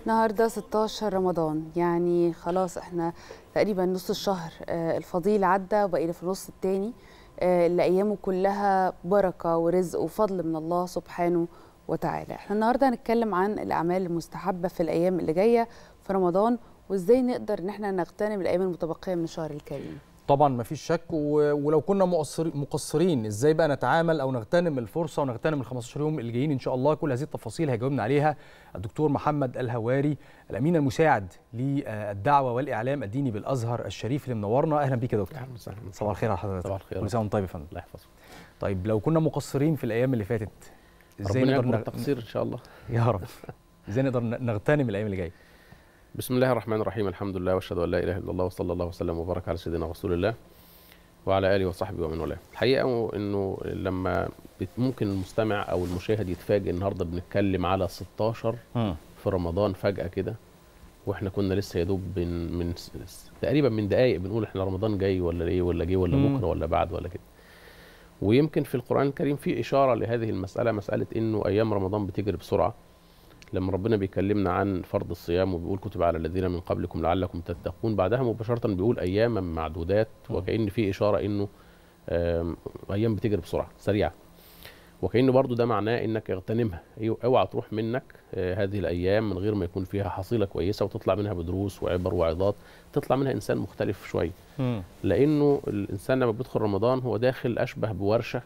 النهارده 16 رمضان يعني خلاص احنا تقريبا نص الشهر آه، الفضيل عدى وبقينا في النص التاني آه، اللي ايامه كلها بركه ورزق وفضل من الله سبحانه وتعالى احنا النهارده هنتكلم عن الاعمال المستحبه في الايام اللي جايه في رمضان وازاي نقدر ان احنا نغتنم الايام المتبقيه من الشهر الكريم طبعا ما فيش شك و- ولو كنا مقصر- مقصرين ازاي بقى نتعامل او نغتنم الفرصه ونغتنم ال 15 يوم اللي جايين ان شاء الله كل هذه التفاصيل هيجاوبنا عليها الدكتور محمد الهواري الامين المساعد للدعوه والاعلام الديني بالازهر الشريف اللي منورنا اهلا بيك يا دكتور اهلا وسهلا صباح الخير على حضرتك صباح الخير كل سنه وانت طيب يا فندم الله يحفظك طيب لو كنا مقصرين في الايام اللي فاتت ازاي ربنا نقدر يكبر نغ... التقصير ان شاء الله يا رب ازاي نقدر ن- نغتنم الايام اللي جايه بسم الله الرحمن الرحيم الحمد لله واشهد ان لا اله الا الله وصلى الله وسلم وبارك على سيدنا رسول الله وعلى اله وصحبه ومن والاه الحقيقه انه لما بت- ممكن المستمع او المشاهد يتفاجئ النهارده بنتكلم على 16 في رمضان فجاه كده واحنا كنا لسه يا دوب من من س- س- تقريبا من دقائق بنقول احنا رمضان جاي ولا ايه ولا جه ولا مم. بكره ولا بعد ولا كده ويمكن في القران الكريم في اشاره لهذه المساله مساله انه ايام رمضان بتجري بسرعه لما ربنا بيكلمنا عن فرض الصيام وبيقول كتب على الذين من قبلكم لعلكم تتقون بعدها مباشره بيقول اياما معدودات مم. وكأن في اشاره انه آم، ايام بتجري بسرعه سريعه وكأن برضو ده معناه انك اغتنمها أيوة، اوعى تروح منك آه، هذه الايام من غير ما يكون فيها حصيله كويسه وتطلع منها بدروس وعبر وعظات تطلع منها انسان مختلف شويه لانه الانسان لما بيدخل رمضان هو داخل اشبه بورشه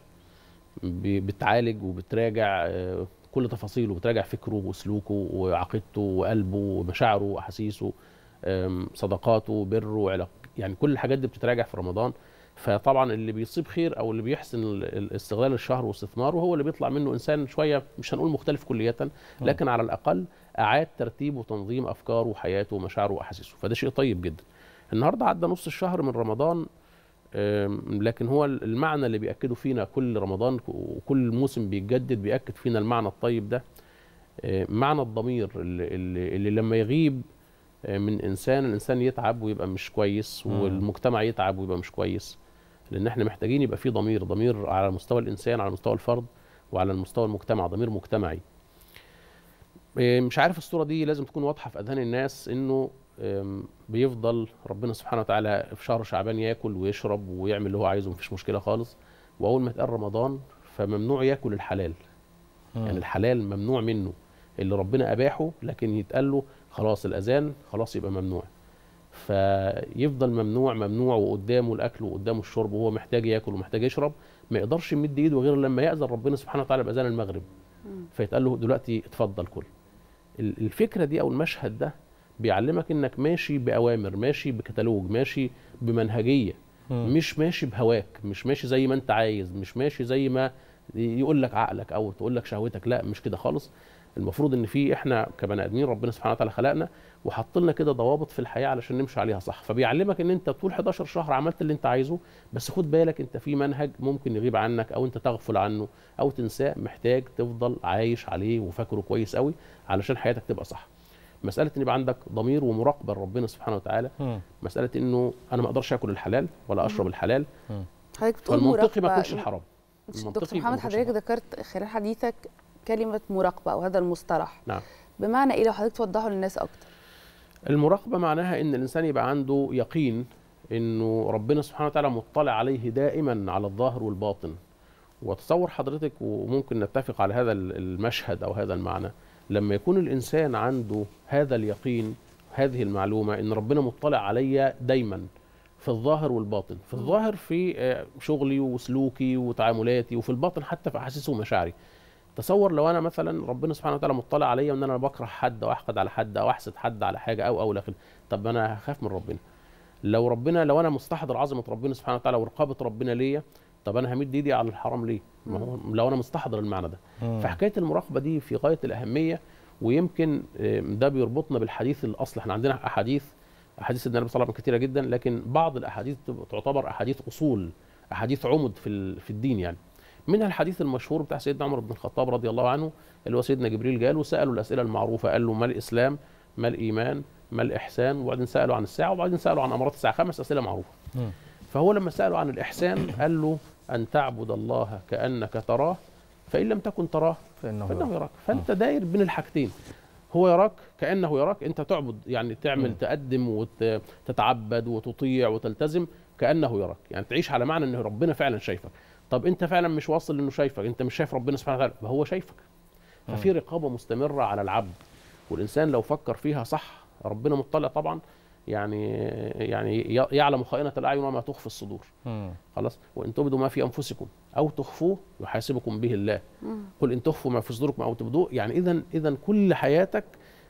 ب- بتعالج وبتراجع آه، كل تفاصيله بتراجع فكره وسلوكه وعقيدته وقلبه ومشاعره واحاسيسه آم، صداقاته بره علاق يعني كل الحاجات دي بتتراجع في رمضان فطبعا اللي بيصيب خير او اللي بيحسن ال- ال- استغلال الشهر واستثماره هو اللي بيطلع منه انسان شويه مش هنقول مختلف كليا لكن على الاقل اعاد ترتيب وتنظيم افكاره وحياته ومشاعره واحاسيسه فده شيء طيب جدا النهارده عدى نص الشهر من رمضان أم، لكن هو المعنى اللي بيأكده فينا كل رمضان وكل موسم بيتجدد بيأكد فينا المعنى الطيب ده أه، معنى الضمير اللي, اللي, اللي لما يغيب أه، من انسان الانسان يتعب ويبقى مش كويس مم. والمجتمع يتعب ويبقى مش كويس لان احنا محتاجين يبقى في ضمير ضمير على مستوى الانسان على مستوى الفرد وعلى المستوى المجتمع ضمير مجتمعي أه، مش عارف الصوره دي لازم تكون واضحه في اذهان الناس انه أم، بيفضل ربنا سبحانه وتعالى في شهر شعبان ياكل ويشرب ويعمل اللي هو عايزه مفيش مشكله خالص واول ما يتقال رمضان فممنوع ياكل الحلال يعني الحلال ممنوع منه اللي ربنا اباحه لكن يتقال له خلاص الاذان خلاص يبقى ممنوع فيفضل ممنوع ممنوع وقدامه الاكل وقدامه الشرب وهو محتاج ياكل ومحتاج يشرب ما يقدرش يمد ايده غير لما ياذن ربنا سبحانه وتعالى باذان المغرب فيتقال له دلوقتي اتفضل كل ال- الفكره دي او المشهد ده بيعلمك انك ماشي باوامر ماشي بكتالوج ماشي بمنهجيه مش ماشي بهواك مش ماشي زي ما انت عايز مش ماشي زي ما يقول لك عقلك او تقول لك شهوتك لا مش كده خالص المفروض ان في احنا كبني ادمين ربنا سبحانه وتعالى خلقنا وحط لنا كده ضوابط في الحياه علشان نمشي عليها صح فبيعلمك ان انت طول 11 شهر عملت اللي انت عايزه بس خد بالك انت في منهج ممكن يغيب عنك او انت تغفل عنه او تنساه محتاج تفضل عايش عليه وفاكره كويس قوي علشان حياتك تبقى صح مساله ان يبقى عندك ضمير ومراقبه لربنا سبحانه وتعالى مساله انه انا ما اقدرش اكل الحلال ولا اشرب الحلال حضرتك بتقول فالمنطقي ما مراقبة. اكلش الحرام دكتور المنطقي محمد ما يكونش حضرتك الحرام. ذكرت خلال حديثك كلمه مراقبه او هذا المصطلح نعم بمعنى ايه لو حضرتك توضحه للناس اكتر المراقبة معناها إن الإنسان يبقى عنده يقين إنه ربنا سبحانه وتعالى مطلع عليه دائما على الظاهر والباطن وتصور حضرتك وممكن نتفق على هذا المشهد أو هذا المعنى لما يكون الإنسان عنده هذا اليقين هذه المعلومة إن ربنا مطلع علي دايما في الظاهر والباطن في الظاهر في آه، شغلي وسلوكي وتعاملاتي وفي الباطن حتى في أحاسيسي ومشاعري تصور لو انا مثلا ربنا سبحانه وتعالى مطلع عليا ان انا بكره حد او احقد على حد او احسد حد على حاجه او او لكن طب انا هخاف من ربنا لو ربنا لو انا مستحضر عظمه ربنا سبحانه وتعالى ورقابه ربنا ليا طب انا همد ايدي على الحرام ليه ما هو لو انا مستحضر المعنى ده فحكايه المراقبه دي في غايه الاهميه ويمكن آم، ده بيربطنا بالحديث الاصل احنا عندنا احاديث احاديث النبي صلى الله عليه وسلم كثيره جدا لكن بعض الاحاديث تعتبر احاديث اصول احاديث عمد في ال- في الدين يعني منها الحديث المشهور بتاع سيدنا عمر بن الخطاب رضي الله عنه اللي هو سيدنا جبريل جاله وساله الاسئله المعروفه قال له ما الاسلام ما الايمان ما الاحسان وبعدين ساله عن الساعه وبعدين ساله عن امارات الساعه خمس اسئله معروفه مم. فهو لما ساله عن الاحسان قال له ان تعبد الله كانك تراه فان لم تكن تراه فانه فانه يراك فانت داير بين الحاجتين هو يراك كانه يراك انت تعبد يعني تعمل مم. تقدم وتتعبد وتطيع وتلتزم كانه يراك يعني تعيش على معنى ان ربنا فعلا شايفك طب انت فعلا مش واصل انه شايفك انت مش شايف ربنا سبحانه وتعالى ما هو شايفك ففي رقابه مستمره على العبد والانسان لو فكر فيها صح ربنا مطلع طبعا يعني يعني ي- يعلم خائنه الاعين وما تخفي الصدور مم. خلاص وان تبدوا ما في انفسكم او تخفوه يحاسبكم به الله مم. قل ان تخفوا ما في صدوركم او تبدوه يعني اذا اذا كل حياتك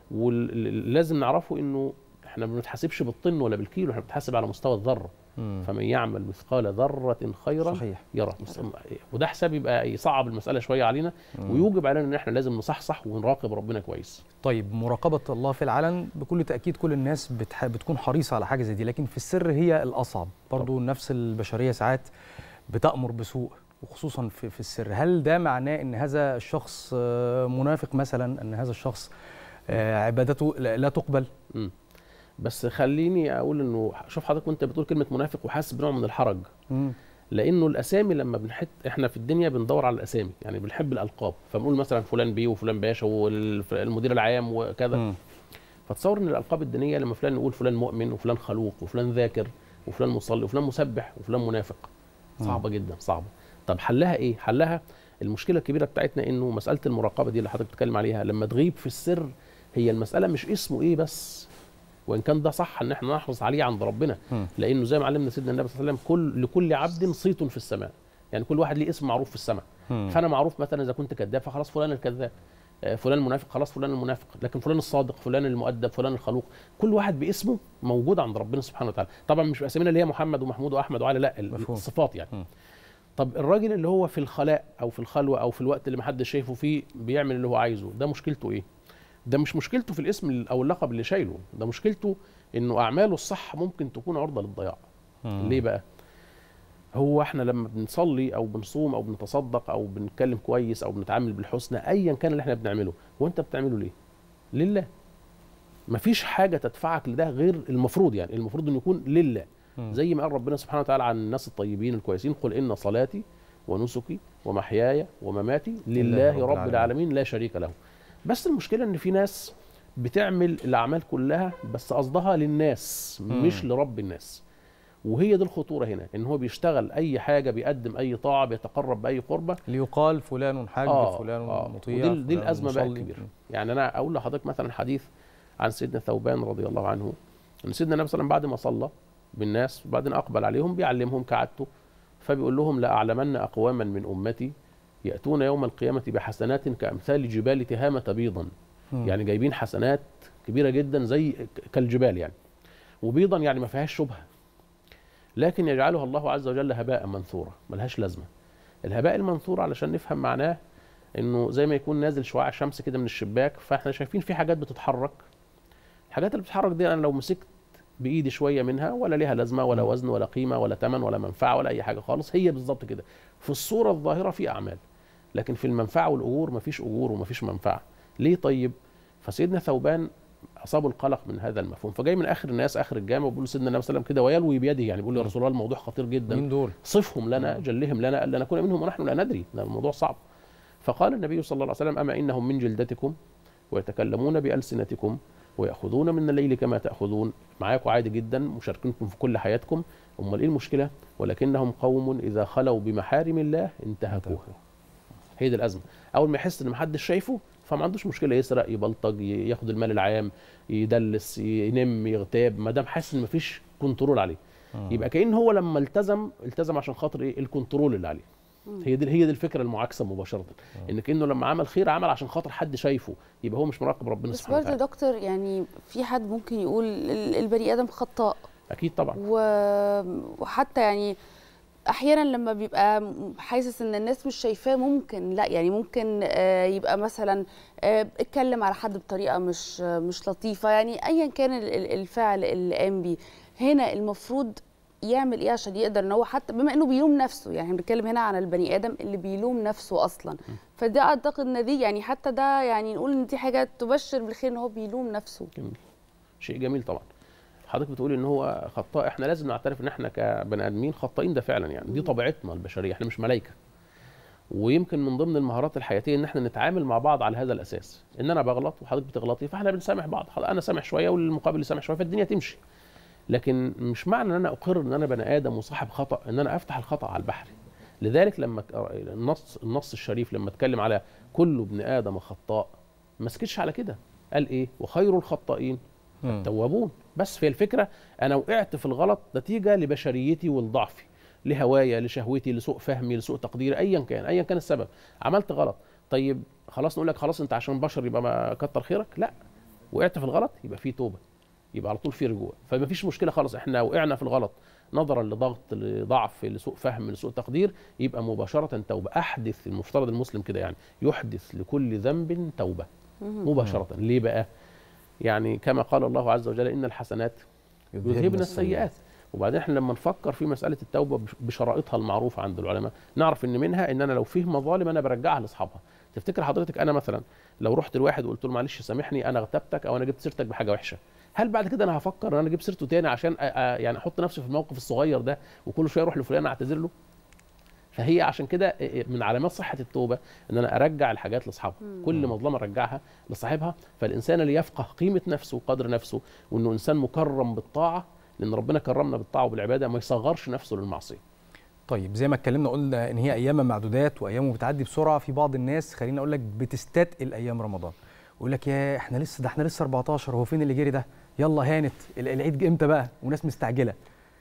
ولازم نعرفه انه احنا ما بنتحاسبش بالطن ولا بالكيلو احنا بنتحاسب على مستوى الذره مم. فمن يعمل مثقال ذره خيرا صحيح يرى وده حساب يبقى يصعب المساله شويه علينا ويوجب علينا ان احنا لازم نصحصح ونراقب ربنا كويس طيب مراقبة الله في العلن بكل تأكيد كل الناس بتح... بتكون حريصة على حاجة زي دي لكن في السر هي الأصعب برضو النفس البشرية ساعات بتأمر بسوء وخصوصا في, في السر هل ده معناه أن هذا الشخص آه، منافق مثلا أن هذا الشخص آه، عبادته لا لا تقبل مم. بس خليني اقول انه شوف حضرتك وانت بتقول كلمه منافق وحاسس بنوع من الحرج مم. لانه الاسامي لما بنحط احنا في الدنيا بندور على الاسامي يعني بنحب الالقاب فبنقول مثلا فلان بيه وفلان باشا والمدير العام وكذا مم. فتصور ان الالقاب الدينيه لما فلان نقول فلان مؤمن وفلان خلوق وفلان ذاكر وفلان مصلي وفلان مسبح وفلان منافق صعبه جدا صعبه طب حلها ايه حلها المشكله الكبيره بتاعتنا انه مساله المراقبه دي اللي حضرتك بتتكلم عليها لما تغيب في السر هي المساله مش اسمه ايه بس وان كان ده صح ان احنا نحرص عليه عند ربنا مم. لانه زي ما علمنا سيدنا النبي صلى الله عليه وسلم كل لكل عبد صيت في السماء يعني كل واحد ليه اسم معروف في السماء مم. فانا معروف مثلا اذا كنت كذاب فخلاص فلان الكذاب آه، فلان المنافق خلاص فلان المنافق لكن فلان الصادق فلان المؤدب فلان الخلوق كل واحد باسمه موجود عند ربنا سبحانه وتعالى طبعا مش باسامينا اللي هي محمد ومحمود واحمد وعلي لا مفهوم. الصفات يعني مم. طب الراجل اللي هو في الخلاء او في الخلوه او في الوقت اللي محدش شايفه فيه بيعمل اللي هو عايزه ده مشكلته ايه ده مش مشكلته في الاسم او اللقب اللي شايله ده مشكلته انه اعماله الصح ممكن تكون عرضه للضياع مم. ليه بقى هو احنا لما بنصلي او بنصوم او بنتصدق او بنتكلم كويس او بنتعامل بالحسنى ايا كان اللي احنا بنعمله هو انت بتعمله ليه لله مفيش حاجه تدفعك لده غير المفروض يعني المفروض انه يكون لله مم. زي ما قال ربنا سبحانه وتعالى عن الناس الطيبين الكويسين قل ان صلاتي ونسكي ومحياي ومماتي لله رب رب العالمين. العالمين لا شريك له بس المشكله ان في ناس بتعمل الاعمال كلها بس قصدها للناس مم. مش لرب الناس وهي دي الخطوره هنا ان هو بيشتغل اي حاجه بيقدم اي طاعه بيتقرب باي قربه ليقال فلان حاج آه، فلان آه. مطيع ودي ال- دي فلان الازمه بقى مصلي. الكبيره يعني انا اقول لحضرتك مثلا حديث عن سيدنا ثوبان رضي الله عنه ان سيدنا النبي صلى الله عليه وسلم بعد ما صلى بالناس وبعدين اقبل عليهم بيعلمهم كعادته فبيقول لهم لا اعلمن اقواما من امتي ياتون يوم القيامه بحسنات كامثال جبال تهامه بيضا مم. يعني جايبين حسنات كبيره جدا زي ك- كالجبال يعني وبيضا يعني ما فيهاش شبهه لكن يجعلها الله عز وجل هباء منثورا ملهاش لازمه الهباء المنثور علشان نفهم معناه انه زي ما يكون نازل شعاع شمس كده من الشباك فاحنا شايفين في حاجات بتتحرك الحاجات اللي بتتحرك دي انا لو مسكت بايدي شويه منها ولا ليها لازمه ولا مم. وزن ولا قيمه ولا ثمن ولا منفعه ولا اي حاجه خالص هي بالظبط كده في الصوره الظاهره في اعمال لكن في المنفعه والاجور مفيش اجور ومفيش منفعه ليه طيب فسيدنا ثوبان اصابه القلق من هذا المفهوم فجاي من اخر الناس اخر الجامع وبيقول لسيدنا النبي صلى الله عليه وسلم كده ويلوي بيده يعني بيقول يا رسول الله الموضوع خطير جدا مين دول؟ صفهم لنا جلهم لنا الا نكون منهم ونحن لا ندري ده الموضوع صعب فقال النبي صلى الله عليه وسلم اما انهم من جلدتكم ويتكلمون بالسنتكم وياخذون من الليل كما تاخذون معاكم عادي جدا مشاركينكم في كل حياتكم امال ايه المشكله ولكنهم قوم اذا خلوا بمحارم الله انتهكوها هي دي الازمه اول ما يحس ان محدش شايفه فما عندوش مشكله يسرق يبلطج ي- ياخد المال العام يدلس ينم يغتاب ما دام حاسس ان مفيش كنترول عليه مم. يبقى كأن هو لما التزم التزم عشان خاطر ايه الكنترول اللي عليه هي دي هي دي الفكره المعاكسه مباشره ان كانه لما عمل خير عمل عشان خاطر حد شايفه يبقى هو مش مراقب ربنا بس سبحانه برضه يا وتعالى دكتور يعني في حد ممكن يقول ال- البني ادم خطاء اكيد طبعا و- وحتى يعني احيانا لما بيبقى م- حاسس ان الناس مش شايفاه ممكن لا يعني ممكن آه، يبقى مثلا آه، اتكلم على حد بطريقه مش آه، مش لطيفه يعني ايا كان ال- ال- الفعل اللي قام بيه هنا المفروض يعمل ايه عشان يقدر ان هو حتى بما انه بيلوم نفسه يعني بنتكلم هنا عن البني ادم اللي بيلوم نفسه اصلا فده اعتقد ان دي يعني حتى ده يعني نقول ان دي حاجه تبشر بالخير ان هو بيلوم نفسه جميل شيء جميل طبعا حضرتك بتقولي ان هو خطاء احنا لازم نعترف ان احنا كبني ادمين خطائين ده فعلا يعني دي طبيعتنا البشريه احنا مش ملائكه ويمكن من ضمن المهارات الحياتيه ان احنا نتعامل مع بعض على هذا الاساس ان انا بغلط وحضرتك بتغلطي فاحنا بنسامح بعض خلاص انا سامح شويه والمقابل يسامح شويه فالدنيا تمشي لكن مش معنى ان انا اقر ان انا بني ادم وصاحب خطا ان انا افتح الخطا على البحر لذلك لما ك- النص النص الشريف لما اتكلم على كل ابن ادم خطاء ما سكتش على كده قال ايه وخير الخطائين مم. التوابون بس في الفكره انا وقعت في الغلط نتيجه لبشريتي ولضعفي لهوايا لشهوتي لسوء فهمي لسوء تقديري ايا كان ايا كان السبب عملت غلط طيب خلاص نقول لك خلاص انت عشان بشر يبقى ما كتر خيرك لا وقعت في الغلط يبقى في توبه يبقى على طول في رجوع فما فيش مشكله خالص احنا وقعنا في الغلط نظرا لضغط لضعف لسوء فهم لسوء تقدير يبقى مباشره توبه احدث المفترض المسلم كده يعني يحدث لكل ذنب توبه مباشره ليه بقى يعني كما قال الله عز وجل ان الحسنات يذهبن السيئات وبعدين احنا لما نفكر في مساله التوبه بش- بشرائطها المعروفه عند العلماء نعرف ان منها ان انا لو فيه مظالم انا برجعها لاصحابها تفتكر حضرتك انا مثلا لو رحت لواحد وقلت له معلش سامحني انا اغتبتك او انا جبت سيرتك بحاجه وحشه هل بعد كده انا هفكر ان انا اجيب سيرته تاني عشان أ- أ- يعني احط نفسي في الموقف الصغير ده وكل شويه اروح لفلان اعتذر له فهي عشان كده من علامات صحه التوبه ان انا ارجع الحاجات لاصحابها كل مظلمه ارجعها لصاحبها فالانسان اللي يفقه قيمه نفسه وقدر نفسه وانه انسان مكرم بالطاعه لان ربنا كرمنا بالطاعه وبالعباده ما يصغرش نفسه للمعصيه طيب زي ما اتكلمنا قلنا ان هي ايام معدودات وايام بتعدي بسرعه في بعض الناس خليني اقول لك بتستثقل ايام رمضان يقول لك يا احنا لسه ده احنا لسه 14 هو فين اللي جري ده يلا هانت ال- العيد امتى بقى وناس مستعجله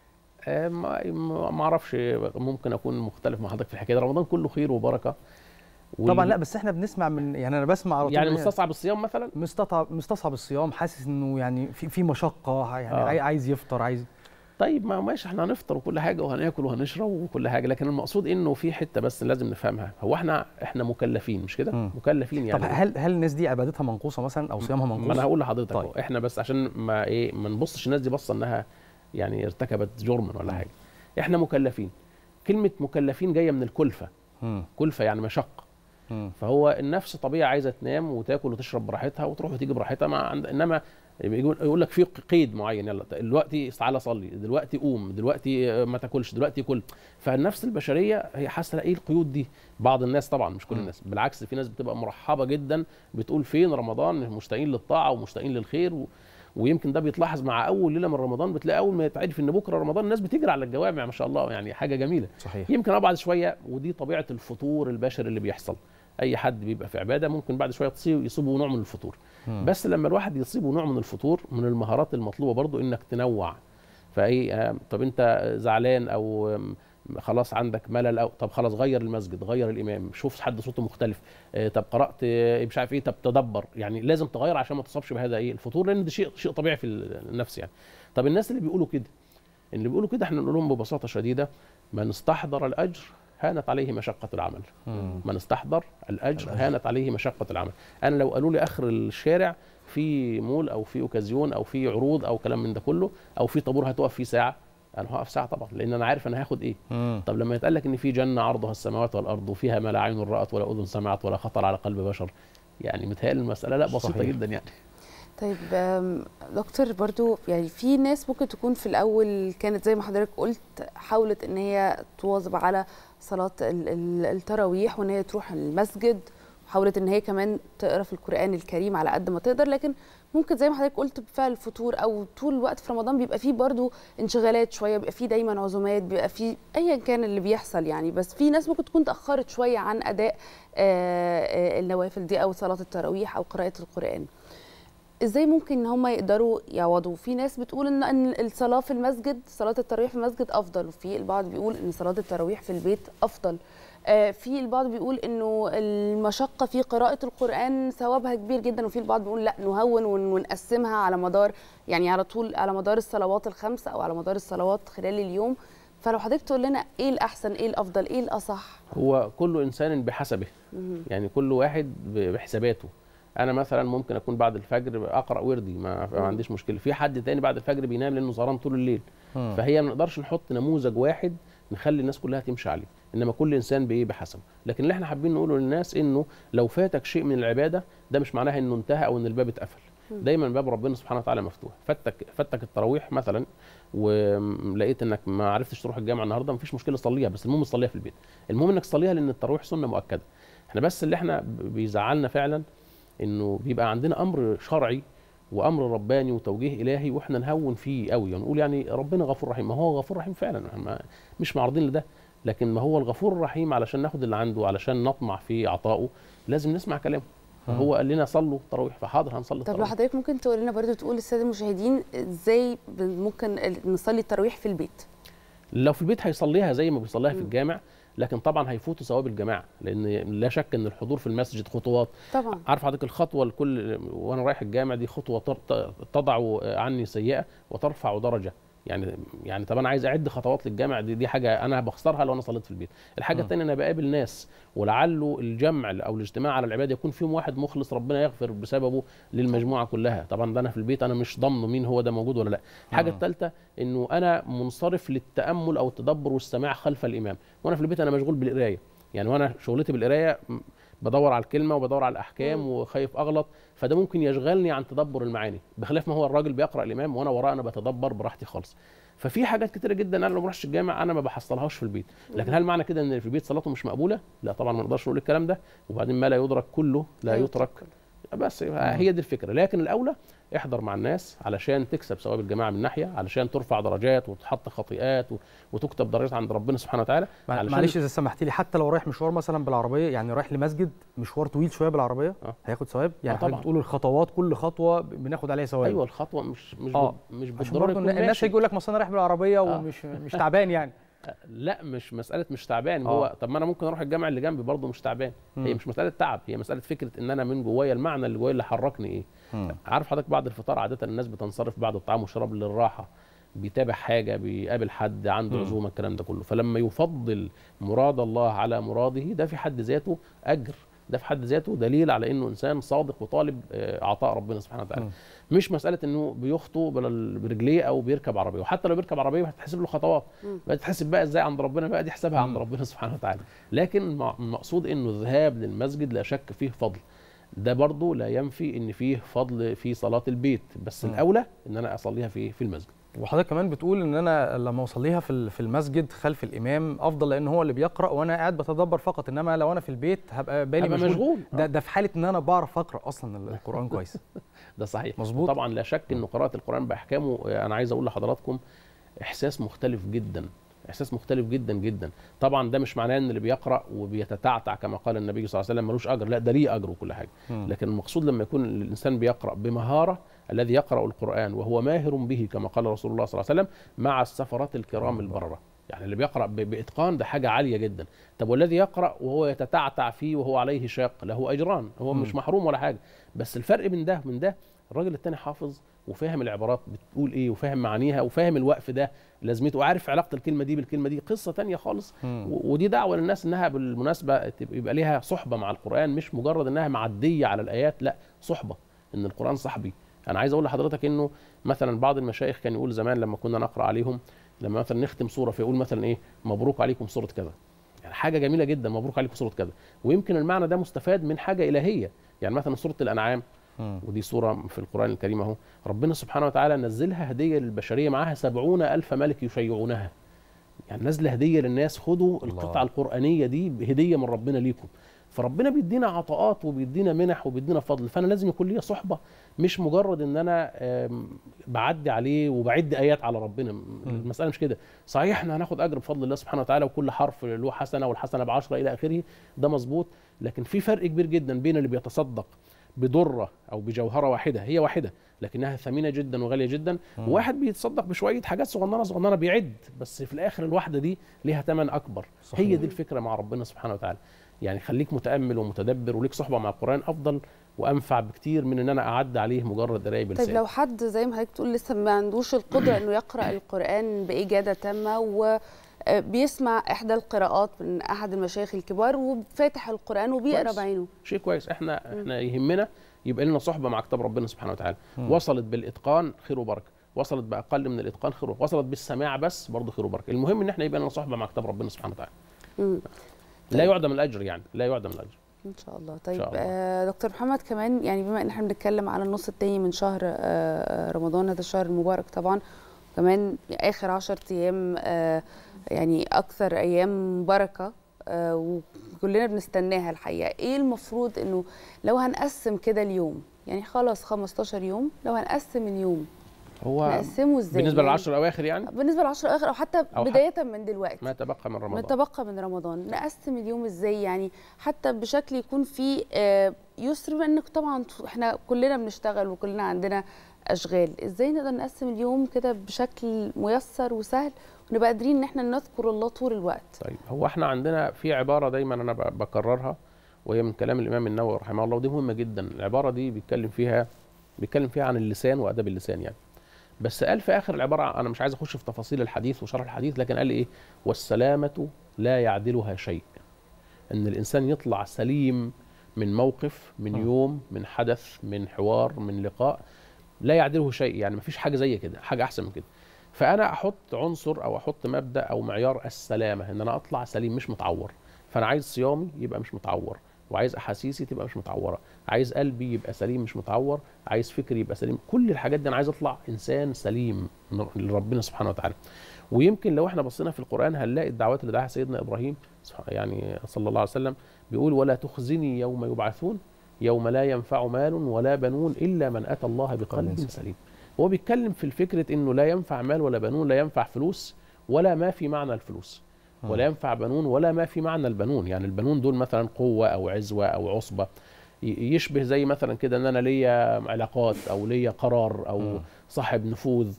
آه، ما ما ما اعرفش ممكن اكون مختلف مع حضرتك في الحكايه دي رمضان كله خير وبركه وال- طبعا لا بس احنا بنسمع من يعني انا بسمع على طول يعني إن هي مستصعب الصيام مثلا مستصعب مستصعب الصيام حاسس انه يعني في في مشقه يعني آه. عاي- عايز يفطر عايز طيب ما ماشي احنا هنفطر وكل حاجه وهناكل وهنشرب وكل حاجه لكن المقصود انه في حته بس لازم نفهمها هو احنا احنا مكلفين مش كده مم. مكلفين طب يعني هل هل الناس دي عبادتها منقوصه مثلا او صيامها ما انا منقوص هقول لحضرتك طيب. طيب. احنا بس عشان ما ايه ما نبصش الناس دي بصه انها يعني ارتكبت جرما ولا حاجه احنا مكلفين كلمه مكلفين جايه من الكلفه مم. كلفه يعني مشقه مم. فهو النفس طبيعي عايزه تنام وتاكل وتشرب براحتها وتروح وتيجي براحتها ما عند... انما يقول يقول لك في قيد معين يلا دلوقتي تعالى صلي دلوقتي قوم دلوقتي آه، ما تاكلش دلوقتي كل فالنفس البشريه هي حاسه ايه القيود دي بعض الناس طبعا مش كل م. الناس بالعكس في ناس بتبقى مرحبه جدا بتقول فين رمضان مشتاقين للطاعه ومشتاقين للخير و... ويمكن ده بيتلاحظ مع اول ليله من رمضان بتلاقي اول ما يتعرف ان بكره رمضان الناس بتجري على الجوامع ما شاء الله يعني حاجه جميله صحيح يمكن اه بعد شويه ودي طبيعه الفطور البشري اللي بيحصل اي حد بيبقى في عباده ممكن بعد شويه تصيب يصيبه نوع من الفطور مم. بس لما الواحد يصيبه نوع من الفطور من المهارات المطلوبه برضو انك تنوع فاي آه، طب انت زعلان او آم، خلاص عندك ملل او طب خلاص غير المسجد غير الامام شوف حد صوته مختلف آه، طب قرات آه، مش عارف ايه طب تدبر يعني لازم تغير عشان ما تصابش بهذا ايه الفطور لان ده شيء شيء طبيعي في النفس يعني طب الناس اللي بيقولوا كده اللي بيقولوا كده احنا نقول لهم ببساطه شديده من استحضر الاجر هانت عليه مشقه العمل مم. من استحضر الاجر الأجر. هانت عليه مشقه العمل انا لو قالوا لي اخر الشارع في مول او في اوكازيون او في عروض او كلام من ده كله او في طابور هتقف فيه ساعه انا هقف ساعه طبعا لان انا عارف انا هاخد ايه مم. طب لما يتقال لك ان في جنه عرضها السماوات والارض وفيها ما لا عين رات ولا اذن سمعت ولا خطر على قلب بشر يعني متهيألي المساله لا بسيطه صحيح. جدا يعني طيب آم، دكتور برضو يعني في ناس ممكن تكون في الأول كانت زي ما حضرتك قلت حاولت إن هي تواظب على صلاة ال- ال- التراويح وإن هي تروح المسجد وحاولت إن هي كمان تقرأ في القرآن الكريم على قد ما تقدر لكن ممكن زي ما حضرتك قلت بفعل الفطور أو طول الوقت في رمضان بيبقى فيه برضو انشغالات شوية بيبقى فيه دايما عزومات بيبقى فيه أيا كان اللي بيحصل يعني بس في ناس ممكن تكون تأخرت شوية عن أداء آه، آه، النوافل دي أو صلاة التراويح أو قراءة القرآن ازاي ممكن ان هم يقدروا يعوضوا في ناس بتقول ان ان الصلاه في المسجد صلاه التراويح في المسجد افضل وفي البعض بيقول ان صلاه التراويح في البيت افضل آه، في البعض بيقول انه المشقه في قراءه القران ثوابها كبير جدا وفي البعض بيقول لا نهون ون- ونقسمها على مدار يعني على طول على مدار الصلوات الخمسه او على مدار الصلوات خلال اليوم فلو حضرتك تقول لنا ايه الاحسن ايه الافضل ايه الاصح هو كل انسان بحسبه يعني كل واحد ب- بحساباته انا مثلا ممكن اكون بعد الفجر اقرا وردي ما, ما عنديش مشكله في حد تاني بعد الفجر بينام لانه سهران طول الليل مم. فهي ما نقدرش نحط نموذج واحد نخلي الناس كلها تمشي عليه انما كل انسان بايه بحسبه لكن اللي احنا حابين نقوله للناس انه لو فاتك شيء من العباده ده مش معناها انه انتهى او ان الباب اتقفل دايما باب ربنا سبحانه وتعالى مفتوح فتك فتك التراويح مثلا ولقيت انك ما عرفتش تروح الجامعه النهارده مفيش مشكله صليها بس المهم تصليها في البيت المهم انك تصليها لان التراويح سنه مؤكده احنا بس اللي احنا بيزعلنا فعلا انه بيبقى عندنا امر شرعي وامر رباني وتوجيه الهي واحنا نهون فيه قوي ونقول يعني ربنا غفور رحيم ما هو غفور رحيم فعلا ما مش معارضين لده لكن ما هو الغفور الرحيم علشان ناخد اللي عنده علشان نطمع في عطائه لازم نسمع كلامه هو قال لنا صلوا تراويح فحاضر هنصلي طب لو التراويح حضرتك ممكن تقول لنا برضو تقول للساده المشاهدين ازاي ب- ممكن نصلي التراويح في البيت لو في البيت هيصليها زي ما بيصليها في مم. الجامع لكن طبعا هيفوتوا ثواب الجماعه لان لا شك ان الحضور في المسجد خطوات طبعا عارف حضرتك الخطوه الكل وانا رايح الجامع دي خطوه تر- تضع عني سيئه وترفع درجه يعني يعني طب انا عايز اعد خطوات للجامع دي دي حاجه انا بخسرها لو انا صليت في البيت الحاجه مم. الثانيه انا بقابل ناس ولعله الجمع او الاجتماع على العباده يكون فيهم واحد مخلص ربنا يغفر بسببه للمجموعه كلها طبعا ده انا في البيت انا مش ضامن مين هو ده موجود ولا لا الحاجه مم. الثالثه انه انا منصرف للتامل او التدبر والسماع خلف الامام وانا في البيت انا مشغول بالقرايه يعني وانا شغلتي بالقرايه م- بدور على الكلمه وبدور على الاحكام مم. وخايف اغلط فده ممكن يشغلني عن تدبر المعاني بخلاف ما هو الراجل بيقرا الامام وانا وراه انا بتدبر براحتي خالص ففي حاجات كتيره جدا انا لو ما رحتش الجامع انا ما بحصلهاش في البيت لكن هل معنى كده ان اللي في البيت صلاته مش مقبوله لا طبعا ما نقدرش نقول الكلام ده وبعدين ما لا يدرك كله لا أيوة يترك بس هي دي الفكره لكن الاولى احضر مع الناس علشان تكسب ثواب الجماعه من ناحيه علشان ترفع درجات وتحط خطيئات و- وتكتب درجات عند ربنا سبحانه وتعالى مع- علشان- معلش اذا سمحت لي حتى لو رايح مشوار مثلا بالعربيه يعني رايح لمسجد مشوار طويل شويه بالعربيه آه. هياخد ثواب يعني آه حضرتك طبعاً. بتقول الخطوات كل خطوه بناخد عليها ثواب ايوه الخطوه مش مش آه. ب- مش عشان بالضروره برضه يكون الناس ماشي. هيجي يقول لك ما أصل انا رايح بالعربيه آه. ومش مش تعبان يعني لا مش مساله مش تعبان آه. هو طب ما انا ممكن اروح الجامع اللي جنبي برضه مش تعبان هي مم. مش مساله تعب هي مساله فكره ان انا من جوايا المعنى اللي جوايا اللي حركني ايه مم. عارف حضرتك بعد الفطار عاده الناس بتنصرف بعد الطعام والشراب للراحه بيتابع حاجه بيقابل حد عنده مم. عزومه الكلام ده كله فلما يفضل مراد الله على مراده ده في حد ذاته اجر ده في حد ذاته دليل على انه انسان صادق وطالب آه، عطاء ربنا سبحانه وتعالى مم. مش مساله انه بيخطو بال- برجليه او بيركب عربيه وحتى لو بيركب عربيه هتحسب له خطوات مم. بقى تحسب بقى ازاي عند ربنا بقى دي حسابها عند مم. ربنا سبحانه وتعالى لكن مع- المقصود انه الذهاب للمسجد لا شك فيه فضل ده برضه لا ينفي ان فيه فضل في صلاه البيت بس مم. الاولى ان انا اصليها في في المسجد وحضرتك كمان بتقول ان انا لما اصليها في ال- في المسجد خلف الامام افضل لان هو اللي بيقرا وانا قاعد بتدبر فقط انما لو انا في البيت هبقى بالي ابقى مشغول, مشغول ده آه، ده في حاله ان انا بعرف اقرا اصلا القران كويس ده صحيح مظبوط. طبعا لا شك ان قراءه القران باحكامه آه، انا عايز اقول لحضراتكم احساس مختلف جدا احساس مختلف جدا جدا طبعا ده مش معناه ان اللي بيقرا وبيتتعتع كما قال النبي صلى الله عليه وسلم ملوش اجر لا ده ليه اجر وكل حاجه مم. لكن المقصود لما يكون الانسان بيقرا بمهاره الذي يقرا القران وهو ماهر به كما قال رسول الله صلى الله عليه وسلم مع السفرات الكرام البرره يعني اللي بيقرا ب- باتقان ده حاجه عاليه جدا طب والذي يقرا وهو يتتعتع فيه وهو عليه شاق له اجران هو مم. مش محروم ولا حاجه بس الفرق من ده من ده الراجل التاني حافظ وفاهم العبارات بتقول ايه وفاهم معانيها وفاهم الوقف ده لازمته وعارف علاقه الكلمه دي بالكلمه دي قصه تانية خالص مم. و- ودي دعوه للناس انها بالمناسبه تبقى- يبقى ليها صحبه مع القران مش مجرد انها معديه على الايات لا صحبه ان القران صاحبي انا عايز اقول لحضرتك انه مثلا بعض المشايخ كان يقول زمان لما كنا نقرا عليهم لما مثلا نختم سوره فيقول مثلا ايه مبروك عليكم سوره كذا يعني حاجه جميله جدا مبروك عليكم سوره كذا ويمكن المعنى ده مستفاد من حاجه الهيه يعني مثلا سوره الانعام مم. ودي سورة في القرآن الكريم أهو ربنا سبحانه وتعالى نزلها هدية للبشرية معاها سبعون ألف ملك يشيعونها يعني نازلة هدية للناس خدوا الله. القطعة القرآنية دي هدية من ربنا ليكم فربنا بيدينا عطاءات وبيدينا منح وبيدينا فضل فانا لازم يكون ليا صحبه مش مجرد ان انا آم، بعدي عليه وبعد ايات على ربنا المساله مش كده صحيح احنا هناخد اجر بفضل الله سبحانه وتعالى وكل حرف له حسنه والحسنه بعشره الى اخره ده مظبوط لكن في فرق كبير جدا بين اللي بيتصدق بدره او بجوهره واحده هي واحده لكنها ثمينه جدا وغاليه جدا مم. وواحد بيتصدق بشويه حاجات صغننه صغننه بيعد بس في الاخر الواحده دي ليها ثمن اكبر صحيح. هي دي الفكره مع ربنا سبحانه وتعالى يعني خليك متامل ومتدبر وليك صحبه مع القران افضل وانفع بكتير من ان انا اعدي عليه مجرد قرايه طيب بلسان لو حد زي ما حضرتك بتقول لسه ما عندوش القدره انه يقرا القران باجاده تامه وبيسمع احدى القراءات من احد المشايخ الكبار وفاتح القران وبيقرا كويس. بعينه شيء كويس احنا احنا يهمنا يبقى لنا صحبه مع كتاب ربنا سبحانه وتعالى مم. وصلت بالاتقان خير وبركه وصلت باقل من الاتقان خير وبركة. وصلت بالسماع بس برضه خير وبركه المهم ان احنا يبقى لنا صحبه مع كتاب ربنا سبحانه وتعالى مم. لا يعدم الاجر يعني لا يعدم الاجر ان شاء الله طيب شاء الله. آه دكتور محمد كمان يعني بما ان احنا بنتكلم على النص التاني من شهر آه آه، رمضان هذا الشهر المبارك طبعا كمان اخر عشر ايام آه يعني اكثر ايام بركه آه وكلنا بنستناها الحقيقه ايه المفروض انه لو هنقسم كده اليوم يعني خلاص 15 يوم لو هنقسم اليوم هو نقسمه ازاي بالنسبه يعني للعشر الاواخر يعني بالنسبه للعشر الاخر او حتى أو حتى بدايه من دلوقتي ما تبقى من ما رمضان تبقى من رمضان نقسم اليوم ازاي يعني حتى بشكل يكون فيه آه، يسر بما انك طبعا احنا كلنا بنشتغل وكلنا عندنا اشغال ازاي نقدر نقسم اليوم كده بشكل ميسر وسهل ونبقى قادرين ان احنا نذكر الله طول الوقت طيب هو احنا عندنا في عباره دايما انا ب- بكررها وهي من كلام الامام النووي رحمه الله ودي مهمه جدا العباره دي بيتكلم فيها بيتكلم فيها عن اللسان واداب اللسان يعني بس قال في اخر العباره انا مش عايز اخش في تفاصيل الحديث وشرح الحديث لكن قال ايه والسلامه لا يعدلها شيء ان الانسان يطلع سليم من موقف من م. يوم من حدث من حوار من لقاء لا يعدله شيء يعني مفيش حاجه زي كده حاجه احسن من كده فانا احط عنصر او احط مبدا او معيار السلامه ان انا اطلع سليم مش متعور فانا عايز صيامي يبقى مش متعور وعايز احاسيسي تبقى مش متعوره عايز قلبي يبقى سليم مش متعور عايز فكري يبقى سليم كل الحاجات دي انا عايز اطلع انسان سليم لربنا سبحانه وتعالى ويمكن لو احنا بصينا في القران هنلاقي الدعوات اللي دعاها سيدنا ابراهيم سبح- يعني صلى الله عليه وسلم بيقول ولا تخزني يوم يبعثون يوم لا ينفع مال ولا بنون الا من اتى الله بقلب سليم. سليم هو بيتكلم في الفكره انه لا ينفع مال ولا بنون لا ينفع فلوس ولا ما في معنى الفلوس مم. ولا ينفع بنون ولا ما في معنى البنون يعني البنون دول مثلا قوه او عزوه او عصبه ي- يشبه زي مثلا كده ان انا ليا علاقات او ليا قرار او مم. صاحب نفوذ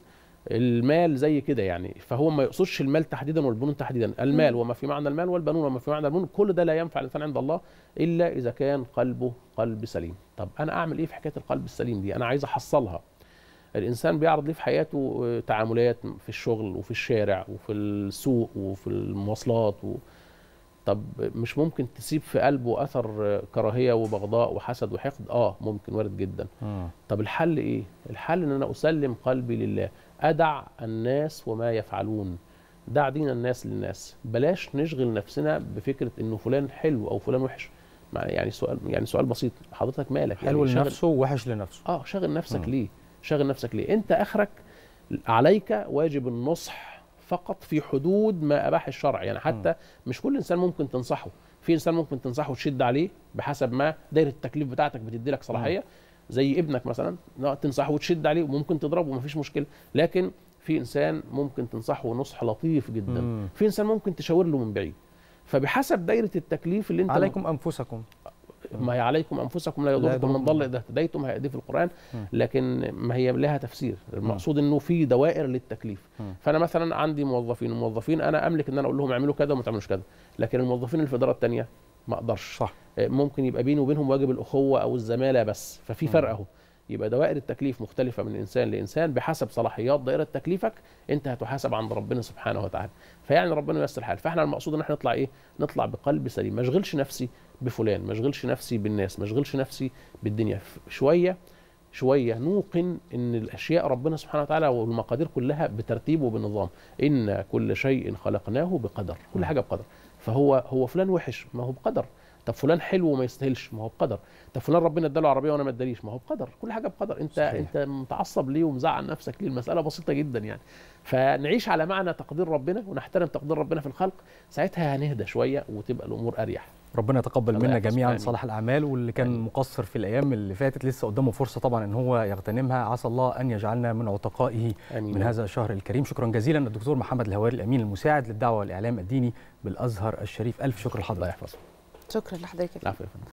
المال زي كده يعني فهو ما يقصدش المال تحديدا والبنون تحديدا المال وما في معنى المال والبنون وما في معنى البنون كل ده لا ينفع الانسان عند الله الا اذا كان قلبه قلب سليم طب انا اعمل ايه في حكايه القلب السليم دي انا عايز احصلها الانسان بيعرض ليه في حياته آه، تعاملات في الشغل وفي الشارع وفي السوق وفي المواصلات و... طب مش ممكن تسيب في قلبه اثر آه، كراهيه وبغضاء وحسد وحقد اه ممكن وارد جدا مم. طب الحل ايه الحل ان انا اسلم قلبي لله ادع الناس وما يفعلون دع دين الناس للناس بلاش نشغل نفسنا بفكره انه فلان حلو او فلان وحش مع- يعني سؤال يعني سؤال بسيط حضرتك مالك حلو يعني شغل- لنفسه ووحش لنفسه اه شغل نفسك مم. ليه شغل نفسك ليه انت اخرك عليك واجب النصح فقط في حدود ما اباح الشرع يعني حتى مش كل انسان ممكن تنصحه في انسان ممكن تنصحه وتشد عليه بحسب ما دايره التكليف بتاعتك بتدي لك صلاحيه زي ابنك مثلا لا، تنصحه وتشد عليه وممكن تضربه ومفيش مشكله لكن في انسان ممكن تنصحه نصح لطيف جدا مم. في انسان ممكن تشاور له من بعيد فبحسب دايره التكليف اللي انت عليكم انفسكم ما هي عليكم انفسكم لا يضركم يضركم من ضل من اذا اهتديتم هي دي في القران مم. لكن ما هي لها تفسير المقصود انه في دوائر للتكليف مم. فانا مثلا عندي موظفين وموظفين انا املك ان انا اقول لهم اعملوا كذا وما تعملوش كذا لكن الموظفين اللي في الاداره الثانيه ما اقدرش صح آه، ممكن يبقى بيني وبينهم واجب الاخوه او الزماله بس ففي مم. فرق اهو يبقى دوائر التكليف مختلفة من إنسان لإنسان بحسب صلاحيات دائرة تكليفك أنت هتحاسب عند ربنا سبحانه وتعالى فيعني ربنا ييسر الحال فإحنا المقصود إن إحنا نطلع إيه نطلع بقلب سليم ما اشغلش نفسي بفلان ما اشغلش نفسي بالناس ما اشغلش نفسي بالدنيا ف- شوية شوية نوقن إن الأشياء ربنا سبحانه وتعالى والمقادير كلها بترتيب وبنظام إن كل شيء خلقناه بقدر كل حاجة بقدر فهو هو فلان وحش ما هو بقدر طب فلان حلو وما يستاهلش ما هو بقدر طب فلان ربنا اداله عربيه وانا ما اداليش ما هو بقدر كل حاجه بقدر انت صحيح. انت متعصب ليه ومزعل نفسك ليه المساله بسيطه جدا يعني فنعيش على معنى تقدير ربنا ونحترم تقدير ربنا في الخلق ساعتها هنهدى شويه وتبقى الامور اريح ربنا يتقبل الله منا يحفظك. جميعا آمين. صالح الاعمال واللي كان آمين. مقصر في الايام اللي فاتت لسه قدامه فرصه طبعا ان هو يغتنمها عسى الله ان يجعلنا من عتقائه امين من هذا الشهر الكريم شكرا جزيلا الدكتور محمد الهواري الامين المساعد للدعوه والاعلام الديني بالازهر الشريف الف شكر الله لحضرتك يحفظك شكرا لحضرتك العفو يا فندم